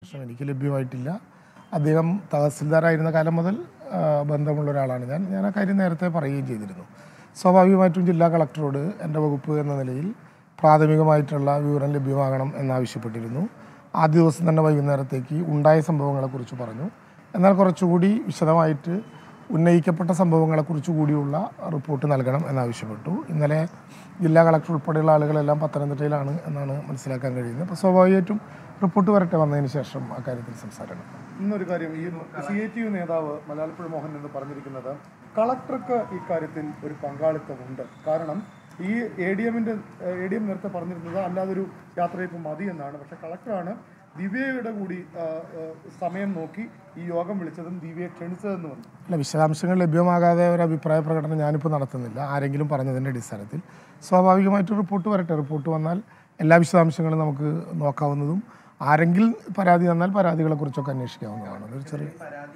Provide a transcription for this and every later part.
പ്രശ്നം എനിക്ക് ലഭ്യമായിട്ടില്ല അദ്ദേഹം തഹസിൽദാരായിരുന്ന കാലം മുതൽ ആ, ബന്ധമുള്ള ഒരാളാണ് ഞാൻ ഞാൻ ആ കാര്യം നേരത്തെ പറയുകയും ചെയ്തിരുന്നു സ്വാഭാവികമായിട്ടും ജില്ലാ കളക്ടറോട് എൻ്റെ വകുപ്പ് എന്ന നിലയിൽ പ്രാഥമികമായിട്ടുള്ള വിവരം ലഭ്യമാകണം എന്നാവശ്യപ്പെട്ടിരുന്നു ആദ്യ ദിവസം തന്നെ വൈകുന്നേരത്തേക്ക് ഉണ്ടായ സംഭവങ്ങളെക്കുറിച്ച് പറഞ്ഞു എന്നാൽ കുറച്ചുകൂടി വിശദമായിട്ട് ഉന്നയിക്കപ്പെട്ട സംഭവങ്ങളെക്കുറിച്ച് കൂടിയുള്ള റിപ്പോർട്ട് നൽകണം എന്നാവശ്യപ്പെട്ടു ഇന്നലെ ജില്ലാ കളക്ടർ ഉൾപ്പെടെയുള്ള ആളുകളെല്ലാം പത്തനംതിട്ടയിലാണ് എന്നാണ് മനസ്സിലാക്കാൻ കഴിയുന്നത് അപ്പോൾ സ്വാഭാവികമായിട്ടും റിപ്പോർട്ട് വരട്ടെ വന്നതിന് ശേഷം അക്കാര്യത്തിൽ സംസാരിക്കണം ഇന്നൊരു കാര്യം ഈ സി ഐ ടി യു നേതാവ് മലയാളപ്പുഴ മോഹൻ എന്ന് പറഞ്ഞിരിക്കുന്നത് കളക്ടർക്ക് ഇക്കാര്യത്തിൽ ഒരു പങ്കാളിത്തമുണ്ട് കാരണം ഈ എ ഡി എമ്മിന്റെ എ ഡി എം നേരത്തെ പറഞ്ഞിരുന്നത് അല്ലാതൊരു യാത്രയപ്പ് മതി എന്നാണ് പക്ഷെ കളക്ടറാണ് ദിവ്യയുടെ കൂടി ആ, ആ, സമയം നോക്കി ഈ യോഗം വിളിച്ചതും ദിവ്യയെ ക്ഷണിച്ചതെന്ന് പറഞ്ഞു അല്ല വിശദാംശങ്ങൾ ലഭ്യമാകാതെ ഒരു അഭിപ്രായ പ്രകടനം ഞാനിപ്പോൾ നടത്തുന്നില്ല ആരെങ്കിലും പറഞ്ഞതിൻ്റെ അടിസ്ഥാനത്തിൽ സ്വാഭാവികമായിട്ട് റിപ്പോർട്ട് വരട്ടെ റിപ്പോർട്ട് വന്നാൽ എല്ലാ വിശദാംശങ്ങളും നമുക്ക് നോക്കാവുന്നതും ആരെങ്കിലും പരാതി തന്നാൽ പരാതികളെക്കുറിച്ചൊക്കെ അന്വേഷിക്കാവുന്നതാണ് അതൊരു ചെറിയ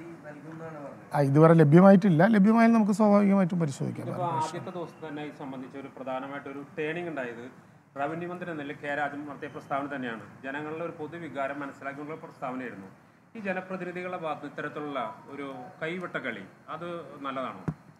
ആ ഇതുവരെ ലഭ്യമായിട്ടില്ല ലഭ്യമായാൽ നമുക്ക് സ്വാഭാവികമായിട്ടും പരിശോധിക്കാം ഇപ്പോൾ ആദ്യത്തെ ദിവസം തന്നെ ഇത് സംബന്ധിച്ച് ഒരു പ്രധാനമായിട്ട് ഒരു ടേണിംഗ് ഉണ്ടായത് റവന്യൂ മന്ത്രി എന്ന നിലയിൽ കെ രാജൻ നടത്തിയ പ്രസ്താവന തന്നെയാണ് ജനങ്ങളുടെ ഒരു പൊതുവികാരം മനസ്സിലാക്കിയുള്ള പ്രസ്താവനയായിരുന്നു ഈ ജനപ്രതിനിധികളുടെ ഭാഗത്ത് ഇത്തരത്തിലുള്ള ഒരു കൈവിട്ട കളി അത് നല്ലതാണോ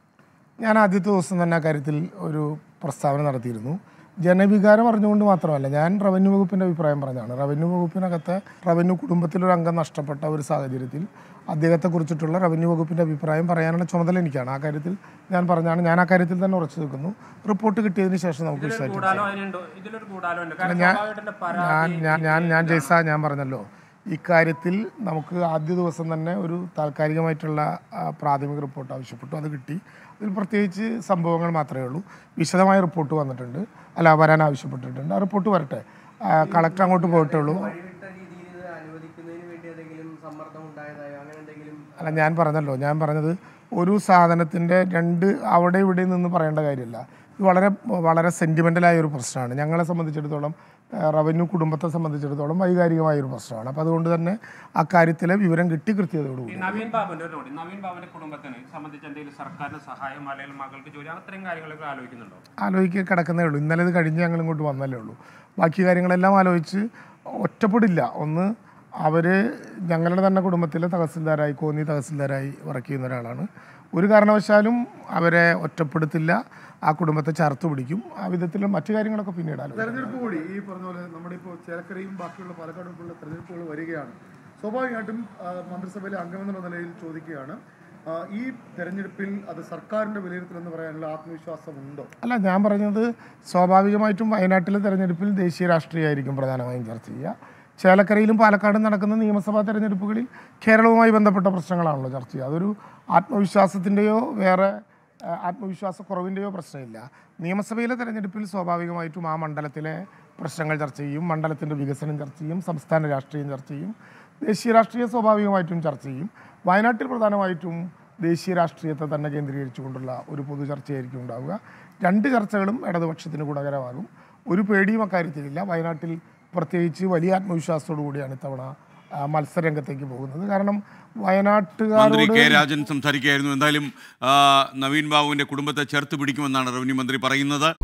ഞാൻ ആദ്യത്തെ ദിവസം തന്നെ അക്കാര്യത്തിൽ ഒരു പ്രസ്താവന നടത്തിയിരുന്നു ജനവികാരം അറിഞ്ഞുകൊണ്ട് മാത്രമല്ല ഞാൻ റവന്യൂ വകുപ്പിൻ്റെ അഭിപ്രായം പറഞ്ഞാണ് റവന്യൂ വകുപ്പിനകത്തെ റവന്യൂ കുടുംബത്തിലൊരു അംഗം നഷ്ടപ്പെട്ട ഒരു സാഹചര്യത്തിൽ അദ്ദേഹത്തെ കുറിച്ചിട്ടുള്ള റവന്യൂ വകുപ്പിൻ്റെ അഭിപ്രായം പറയാനുള്ള ചുമതല എനിക്കാണ് ആ കാര്യത്തിൽ ഞാൻ പറഞ്ഞാണ് ഞാൻ ആ കാര്യത്തിൽ തന്നെ ഉറച്ചു നിൽക്കുന്നു റിപ്പോർട്ട് കിട്ടിയതിന് ശേഷം നമുക്ക് വിശദമായിട്ട് കൂടാലോ അതിനുണ്ടോ ഇതിലൊരു കൂടാലോ ഉണ്ട് കാരണം ഞാൻ സ്വാഭാവികമായിട്ടും ഞാൻ പരാതി ഞാൻ ഞാൻ ഞാൻ ജയ്സ ഞാൻ പറഞ്ഞല്ലോ ഇക്കാര്യത്തിൽ നമുക്ക് ആദ്യ ദിവസം തന്നെ ഒരു താൽക്കാലികമായിട്ടുള്ള ആ, പ്രാഥമിക റിപ്പോർട്ട് ആവശ്യപ്പെട്ടു അത് കിട്ടി അതിൽ പ്രത്യേകിച്ച് സംഭവങ്ങൾ മാത്രമേ ഉള്ളൂ വിശദമായ റിപ്പോർട്ട് വന്നിട്ടുണ്ട് അല്ല വരാൻ ആവശ്യപ്പെട്ടിട്ടുണ്ട് ആ റിപ്പോർട്ട് വരട്ടെ ആ, കളക്ടർ അങ്ങോട്ട് പോയിട്ടേ ഉള്ളൂ വഴിവിട്ട രീതിയിൽ ഇത് അനുവദിക്കുന്നതിന് വേണ്ടി എന്തെങ്കിലും സമ്മർദ്ദം ഉണ്ടായതായോ അങ്ങനെ എന്തെങ്കിലും അല്ല ഞാൻ പറഞ്ഞല്ലോ ഞാൻ പറഞ്ഞത് ഒരു സാധനത്തിൻ്റെ രണ്ട് അവിടെ ഇവിടെ നിന്ന് പറയേണ്ട കാര്യമില്ല ഇത് വളരെ വളരെ സെൻറ്റിമെൻ്റലായ ഒരു പ്രശ്നമാണ് ഞങ്ങളെ സംബന്ധിച്ചിടത്തോളം ആ, റവന്യൂ കുടുംബത്തെ സംബന്ധിച്ചിടത്തോളം വൈകാരികമായ ഒരു പ്രശ്നമാണ് അപ്പോൾ അതുകൊണ്ട് തന്നെ അക്കാര്യത്തിലെ വിവരം കിട്ടി കൃത്യതയോടുകൂടി ഈ നവീൻ ബാബുന്റെ ഒരു നോടി നവീൻ ബാബുന്റെ കുടുംബത്തിന് സംബന്ധിച്ച് എന്തെങ്കിലും സർക്കാരിന് സഹായം അല്ലെങ്കിൽ മകൾക്ക് ജോലി അത്രയും കാര്യങ്ങളൊക്കെ ആലോചിക്കുന്നുണ്ടോ ആലോചിക്കുക കിടക്കുന്നേ ഉള്ളൂ ഇന്നലെ ഇത് കഴിഞ്ഞ് ഞങ്ങൾ ഇങ്ങോട്ട് വന്നല്ലേ ഉള്ളൂ ബാക്കി കാര്യങ്ങളെല്ലാം ആലോചിച്ച് ഒറ്റപ്പെടില്ല ഒന്ന് അവർ ഞങ്ങളുടെ തന്നെ കുടുംബത്തിലെ തഹസിൽദാരായി കോന്നി തഹസിൽദാരായി വർക്ക് ചെയ്യുന്ന ഒരാളാണ് ഒരു കാരണവശാലും അവരെ ഒറ്റപ്പെടുത്തില്ല ആ കുടുംബത്തെ ചേർത്ത് പിടിക്കും ആ വിധത്തിൽ മറ്റു കാര്യങ്ങളൊക്കെ പിന്നീട് ആലോചിക്കും തെരഞ്ഞെടുപ്പ് കൂടി ഈ പറഞ്ഞ പോലെ നമ്മുടെ ഇപ്പോൾ ചേലക്കരയും ബാക്കിയുള്ള പാലക്കാടും ഉള്ള തെരഞ്ഞെടുപ്പുകൾ വരികയാണ് സ്വാഭാവികമായിട്ടും ആ, മന്ത്രിസഭയിലെ അംഗമെന്നുള്ള നിലയിൽ ചോദിക്കുകയാണ് ആ, ഈ തെരഞ്ഞെടുപ്പിൽ അത് സർക്കാരിന്റെ വിലയിരുത്തൽ എന്ന് പറയാനുള്ള ആത്മവിശ്വാസം ഉണ്ടോ അല്ല ഞാൻ പറഞ്ഞത് സ്വാഭാവികമായിട്ടും വയനാട്ടിലെ തെരഞ്ഞെടുപ്പിൽ ദേശീയ രാഷ്ട്രീയമായിരിക്കും പ്രധാനമായും ചർച്ച ചെയ്യുക ചേലക്കരയിലും പാലക്കാടും നടക്കുന്ന നിയമസഭാ തെരഞ്ഞെടുപ്പുകളിൽ കേരളവുമായി ബന്ധപ്പെട്ട പ്രശ്നങ്ങളാണല്ലോ ചർച്ച ചെയ്യുക അതൊരു ആത്മവിശ്വാസത്തിൻ്റെയോ വേറെ ആ, ആത്മവിശ്വാസക്കുറവിൻ്റെയോ പ്രശ്നമില്ല നിയമസഭയിലെ തെരഞ്ഞെടുപ്പിൽ സ്വാഭാവികമായിട്ടും ആ മണ്ഡലത്തിലെ പ്രശ്നങ്ങൾ ചർച്ച ചെയ്യും മണ്ഡലത്തിൻ്റെ വികസനം ചർച്ച ചെയ്യും സംസ്ഥാന രാഷ്ട്രീയം ചർച്ച ചെയ്യും ദേശീയ രാഷ്ട്രീയം സ്വാഭാവികമായിട്ടും ചർച്ച ചെയ്യും വയനാട്ടിൽ പ്രധാനമായിട്ടും ദേശീയ രാഷ്ട്രീയത്തെ തന്നെ കേന്ദ്രീകരിച്ചുകൊണ്ടുള്ള ഒരു പൊതു ചർച്ചയായിരിക്കും ഉണ്ടാവുക രണ്ട് ചർച്ചകളും ഇടതുപക്ഷത്തിന് ഗുണകരമാകും ഒരു പേടിയും അക്കാര്യത്തിലില്ല വയനാട്ടിൽ പ്രത്യേകിച്ച് വലിയ ആത്മവിശ്വാസത്തോടു കൂടിയാണ് ഇത്തവണ ആ, മത്സരരംഗത്തേക്ക് പോകുന്നത് കാരണം മന്ത്രി വയനാട്ടുകാരോട് കെ രാജൻ സംസാരിക്കുകയായിരുന്നു എന്തായാലും ആ, നവീൻ ബാബുവിന്റെ കുടുംബത്തെ ചേർത്ത് പിടിക്കുമെന്നാണ് റവന്യൂ മന്ത്രി പറയുന്നത്